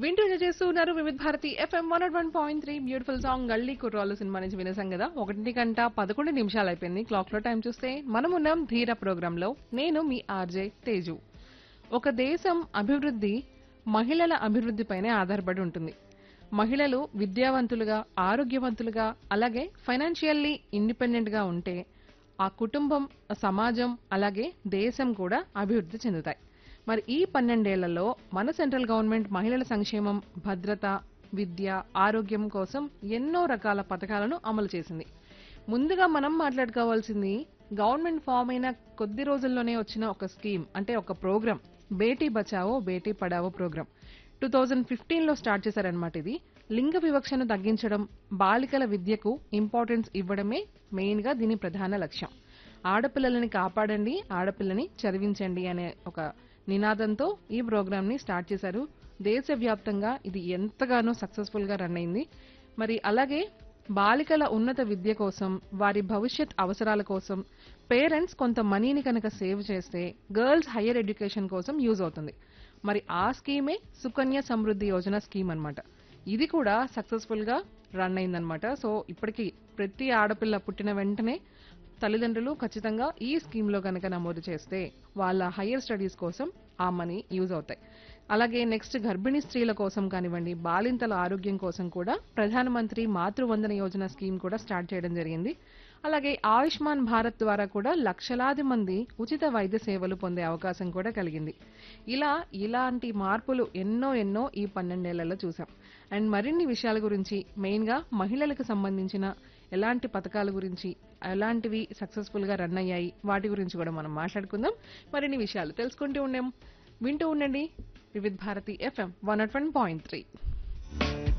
వింటూ ఎంజాయ్ చేస్తూ ఉన్నారు Vividh Bharati FM one one point three beautiful song గల్లీ కుర్రాలు సినిమా నుంచి వినేసాం కదా ఒకటి గంట పదకొండు నిమిషాలు అయిపోయింది క్లాక్ లో టైం చూస్తే మనం ఉన్నాం ధీర ప్రోగ్రామ్ లో నేను మీ ఆర్జే తేజు ఒక దేశం అభివృద్ధి మహిళల అభివృద్ధిపైనే ఆధారపడి ఉంటుంది మహిళలు విద్యావంతులుగా ఆరోగ్యవంతులుగా అలాగే ఫైనాన్షియల్లీ ఇండిపెండెంట్ గా ఉంటే ఆ కుటుంబం ఆ సమాజం అలాగే దేశం కూడా అభివృద్ధి చెందుతాయి మరి ఈ పన్నెండేళ్లలో మన సెంట్రల్ గవర్నమెంట్ మహిళల సంక్షేమం భద్రత విద్య ఆరోగ్యం కోసం ఎన్నో రకాల పథకాలను అమలు చేసింది ముందుగా మనం మాట్లాడుకోవాల్సింది గవర్నమెంట్ ఫామ్ అయిన కొద్ది రోజుల్లోనే వచ్చిన ఒక స్కీమ్ అంటే ఒక program Beti Bachao Beti Padhao program two thousand fifteen లో స్టార్ట్ చేశారనమాట ఇది లింగ వివక్షను తగ్గించడం బాలికల విద్యకు ఇంపార్టెన్స్ ఇవ్వడమే మెయిన్ గా దీని ప్రధాన లక్ష్యం ఆడపిల్లలని కాపాడండి ఆడపిల్లని చదివించండి అనే ఒక నినాదంతో ఈ ప్రోగ్రామ్ ని స్టార్ట్ చేశారు దేశవ్యాప్తంగా ఇది ఎంతగానో సక్సెస్ఫుల్ గా రన్ అయింది మరి అలాగే బాలికల ఉన్నత విద్య కోసం వారి భవిష్యత్ అవసరాల కోసం పేరెంట్స్ కొంత మనీని కనుక సేవ్ చేస్తే గర్ల్స్ హయ్యర్ ఎడ్యుకేషన్ కోసం యూజ్ అవుతుంది మరి ఆ స్కీమే సుకన్య సమృద్ధి యోజన స్కీమ్ అన్నమాట ఇది కూడా సక్సెస్ఫుల్ గా రన్ అయిందనమాట సో ఇప్పటికీ ప్రతి ఆడపిల్ల పుట్టిన వెంటనే తల్లిదండ్రులు ఖచ్చితంగా ఈ స్కీమ్ లో కనుక నమోదు చేస్తే వాళ్ళ హయ్యర్ స్టడీస్ కోసం ఆ మనీ యూజ్ అవుతాయి అలాగే నెక్స్ట్ గర్భిణీ స్త్రీల కోసం కానివ్వండి బాలింతల ఆరోగ్యం కోసం కూడా ప్రధానమంత్రి మాతృవందన యోజన స్కీమ్ కూడా స్టార్ట్ చేయడం జరిగింది అలాగే ఆయుష్మాన్ భారత్ ద్వారా కూడా లక్షలాది మంది ఉచిత వైద్య సేవలు పొందే అవకాశం కూడా కలిగింది ఇలా ఇలాంటి మార్పులు ఎన్నో ఎన్నో ఈ పన్నెండేళ్లలో చూసాం అండ్ మరిన్ని విషయాల గురించి మెయిన్ గా మహిళలకు సంబంధించిన ఎలాంటి పథకాల గురించి ఎలాంటివి సక్సెస్ఫుల్ గా రన్ అయ్యాయి వాటి గురించి కూడా మనం మాట్లాడుకుందాం మరిన్ని విషయాలు తెలుసుకుంటూ ఉండాం వింటూ ఉండండి Vividh Bharati FM one nought one point three